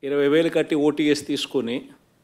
ఇరవై వేలు కట్టి ఓటీఎస్ తీసుకొని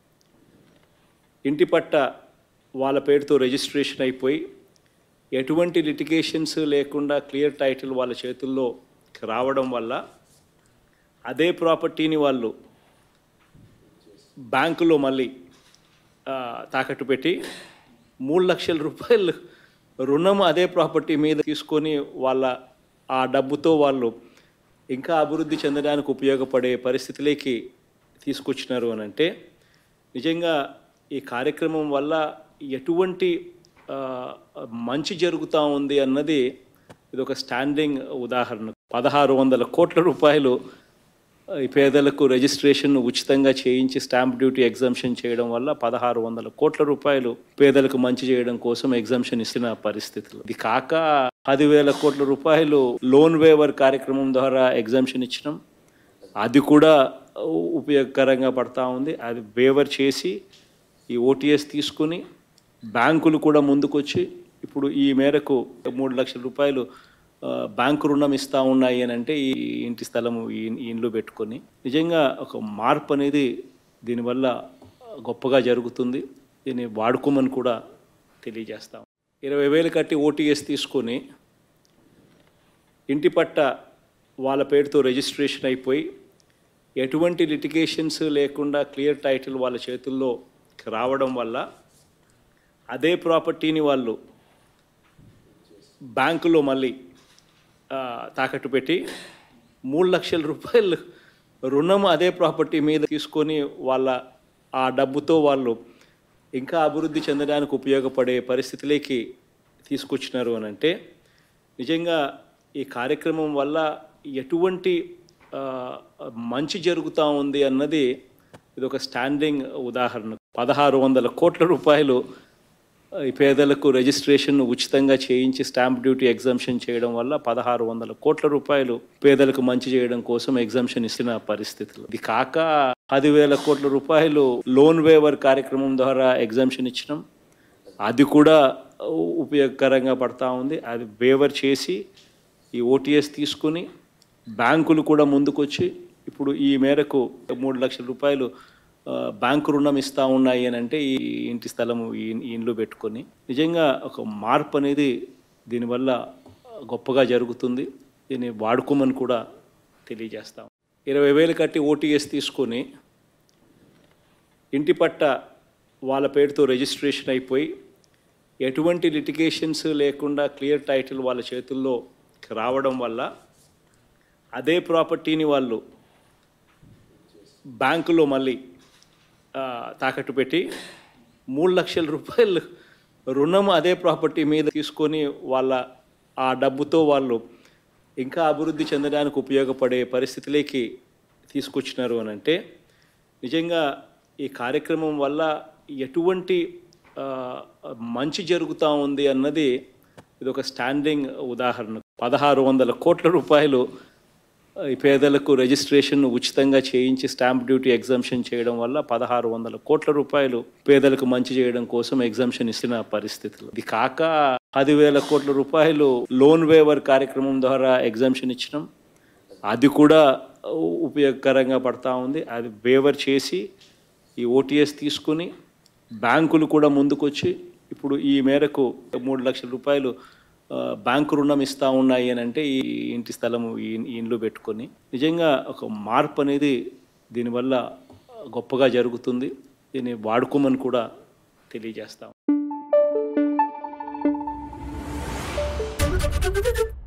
ఇంటి పట్ట వాళ్ళ పేరుతో రిజిస్ట్రేషన్ అయిపోయి ఎటువంటి లిటిగేషన్స్ లేకుండా క్లియర్ టైటిల్ వాళ్ళ చేతుల్లో రావడం వల్ల అదే ప్రాపర్టీని వాళ్ళు బ్యాంకులో మళ్ళీ ఆ, తాకట్టు పెట్టి మూడు లక్షల రూపాయలు రుణం అదే ప్రాపర్టీ మీద తీసుకొని వాళ్ళ ఆ డబ్బుతో వాళ్ళు ఇంకా అభివృద్ధి చెందడానికి ఉపయోగపడే పరిస్థితిలోకి తీసుకొచ్చినారు అని అంటే నిజంగా ఈ కార్యక్రమం వల్ల ఎటువంటి ఆ, మంచి జరుగుతూ ఉంది అన్నది ఇది ఒక స్టాండింగ్ ఉదాహరణ పదహారు వందల కోట్ల రూపాయలు ఈ పేదలకు రిజిస్ట్రేషన్ ఉచితంగా చేయించి స్టాంప్ డ్యూటీ ఎగ్జామ్షన్ చేయడం వల్ల పదహారు వందల కోట్ల రూపాయలు పేదలకు మంచి చేయడం కోసం ఎగ్జామ్షన్ ఇస్తున్న పరిస్థితులు ఇది కాక పదివేల కోట్ల రూపాయలు లోన్ వేవర్ కార్యక్రమం ద్వారా ఎగ్జామ్షన్ ఇచ్చినాం అది కూడా ఉపయోగకరంగా పడతా ఉంది అది వేవర్ చేసి ఈ ఓటీఎస్ తీసుకుని బ్యాంకులు కూడా ముందుకొచ్చి ఇప్పుడు ఈ మేరకు మూడు లక్షల రూపాయలు ఆ, బ్యాంకు రుణం ఇస్తూ ఉన్నాయి అని అంటే ఈ ఇంటి స్థలము ఈ ఈ ఇండ్లు పెట్టుకొని నిజంగా ఒక మార్పు అనేది దీనివల్ల గొప్పగా జరుగుతుంది దీన్ని వాడుకోమని కూడా తెలియజేస్తాం ఇరవై వేలు కట్టి ఓటీఎస్ తీసుకొని ఇంటి పట్ట వాళ్ళ పేరుతో రిజిస్ట్రేషన్ అయిపోయి ఎటువంటి లిటిగేషన్స్ లేకుండా క్లియర్ టైటిల్ వాళ్ళ చేతుల్లో రావడం వల్ల అదే ప్రాపర్టీని వాళ్ళు బ్యాంకులో మళ్ళీ ఆ, తాకట్టు పెట్టి మూడు లక్షల రూపాయలు రుణం అదే ప్రాపర్టీ మీద తీసుకొని వాళ్ళ ఆ డబ్బుతో వాళ్ళు ఇంకా అభివృద్ధి చెందడానికి ఉపయోగపడే పరిస్థితిలోకి తీసుకొచ్చినారు అని అంటే నిజంగా ఈ కార్యక్రమం వల్ల ఎటువంటి ఆ, మంచి జరుగుతూ ఉంది అన్నది ఇది ఒక స్టాండింగ్ ఉదాహరణ పదహారు వందల కోట్ల రూపాయలు ఈ పేదలకు రిజిస్ట్రేషన్ ఉచితంగా చేయించి స్టాంప్ డ్యూటీ ఎగ్జామ్షన్ చేయడం వల్ల పదహారు వందల కోట్ల రూపాయలు పేదలకు మంచి చేయడం కోసం ఎగ్జామ్షన్ ఇస్తున్న పరిస్థితులు ఇది కాక పదివేల కోట్ల రూపాయలు లోన్ వేవర్ కార్యక్రమం ద్వారా ఎగ్జామ్షన్ ఇచ్చినాం అది కూడా ఉపయోగకరంగా పడతా ఉంది అది వేవర్ చేసి ఈ ఓటీఎస్ తీసుకుని బ్యాంకులు కూడా ముందుకొచ్చి ఇప్పుడు ఈ మేరకు మూడు లక్షల రూపాయలు ఆ, బ్యాంకు రుణం ఇస్తూ ఉన్నాయి అని అంటే ఈ ఇంటి స్థలము ఈ ఈ ఇండ్లు పెట్టుకొని నిజంగా ఒక మార్పు అనేది దీనివల్ల గొప్పగా జరుగుతుంది దీన్ని వాడుకోమని కూడా తెలియజేస్తాం ఇరవై వేలు కట్టి ఓటీఎస్ తీసుకొని ఇంటి పట్ట వాళ్ళ పేరుతో రిజిస్ట్రేషన్ అయిపోయి ఎటువంటి లిటిగేషన్స్ లేకుండా క్లియర్ టైటిల్ వాళ్ళ చేతుల్లో రావడం వల్ల అదే ప్రాపర్టీని వాళ్ళు బ్యాంకులో మళ్ళీ ఆ, తాకట్టు పెట్టి మూడు లక్షల రూపాయలు రుణం అదే ప్రాపర్టీ మీద తీసుకొని వాళ్ళ ఆ డబ్బుతో వాళ్ళు ఇంకా అభివృద్ధి చెందడానికి ఉపయోగపడే పరిస్థితిలోకి తీసుకొచ్చినారు అని అంటే నిజంగా ఈ కార్యక్రమం వల్ల ఎటువంటి ఆ, మంచి జరుగుతూ ఉంది అన్నది ఇది ఒక స్టాండింగ్ ఉదాహరణ పదహారు వందల కోట్ల రూపాయలు ఈ పేదలకు రిజిస్ట్రేషన్ ఉచితంగా చేయించి స్టాంప్ డ్యూటీ ఎగ్జామ్షన్ చేయడం వల్ల పదహారు వందల కోట్ల రూపాయలు పేదలకు మంచి చేయడం కోసం ఎగ్జామ్షన్ ఇస్తున్న పరిస్థితులు ఇది కాక పదివేల కోట్ల రూపాయలు లోన్ వేవర్ కార్యక్రమం ద్వారా ఎగ్జామ్షన్ ఇచ్చినాం అది కూడా ఉపయోగకరంగా పడతా ఉంది అది వేవర్ చేసి ఈ ఓటీఎస్ తీసుకుని బ్యాంకులు కూడా ముందుకొచ్చి ఇప్పుడు ఈ మేరకు మూడు లక్షల రూపాయలు ఆ, బ్యాంకు రుణం ఇస్తూ ఉన్నాయి అని అంటే ఈ ఇంటి స్థలము ఈ ఈ ఇండ్లు పెట్టుకొని నిజంగా ఒక మార్పు అనేది దీనివల్ల గొప్పగా జరుగుతుంది దీన్ని వాడుకోమని కూడా తెలియజేస్తాం